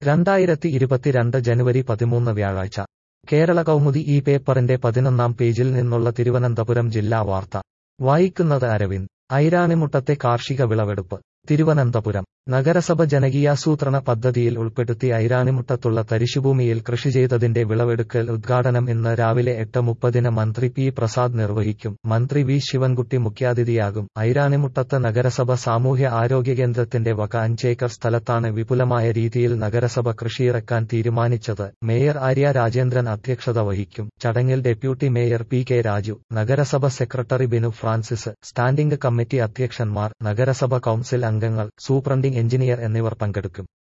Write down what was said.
രണ്ടായിരത്തി ഇരുപത്തിരണ്ട് ജനുവരി പതിമൂന്ന് വ്യാഴാഴ്ച കേരള കൗമുദി ഈ പേപ്പറിന്റെ പതിനൊന്നാം പേജിൽ നിന്നുള്ള തിരുവനന്തപുരം ജില്ലാ വാർത്ത വായിക്കുന്നത് അരവിന്ദ് ഐരാണിമുട്ടത്തെ കാർഷിക വിളവെടുപ്പ് തിരുവനന്തപുരം നഗരസഭ ജനകീയാസൂത്രണ പദ്ധതിയിൽ ഉൾപ്പെടുത്തി ഐരാണിമുട്ടത്തുള്ള തരിശുഭൂമിയിൽ കൃഷി ചെയ്തതിന്റെ വിളവെടുക്കൽ ഉദ്ഘാടനം ഇന്ന് രാവിലെ എട്ട് മുപ്പതിന് മന്ത്രി പി പ്രസാദ് നിർവഹിക്കും മന്ത്രി വി ശിവൻകുട്ടി മുഖ്യാതിഥിയാകും ഐരാണിമുട്ടത്ത് നഗരസഭ സാമൂഹ്യ ആരോഗ്യ കേന്ദ്രത്തിന്റെ വക അഞ്ചേക്കർ സ്ഥലത്താണ് വിപുലമായ രീതിയിൽ നഗരസഭ കൃഷിയിറക്കാൻ തീരുമാനിച്ചത് മേയർ ആര്യ രാജേന്ദ്രൻ അധ്യക്ഷത വഹിക്കും ചടങ്ങിൽ deputy mayor P K Raju നഗരസഭ secretary Binu Francis standing committee അധ്യക്ഷന്മാർ നഗരസഭ കൌൺസിൽ അംഗങ്ങൾ സൂപ്രണ്ടിംഗ് എഞ്ചിനീയർ എന്നിവർ പങ്കെടുക്കും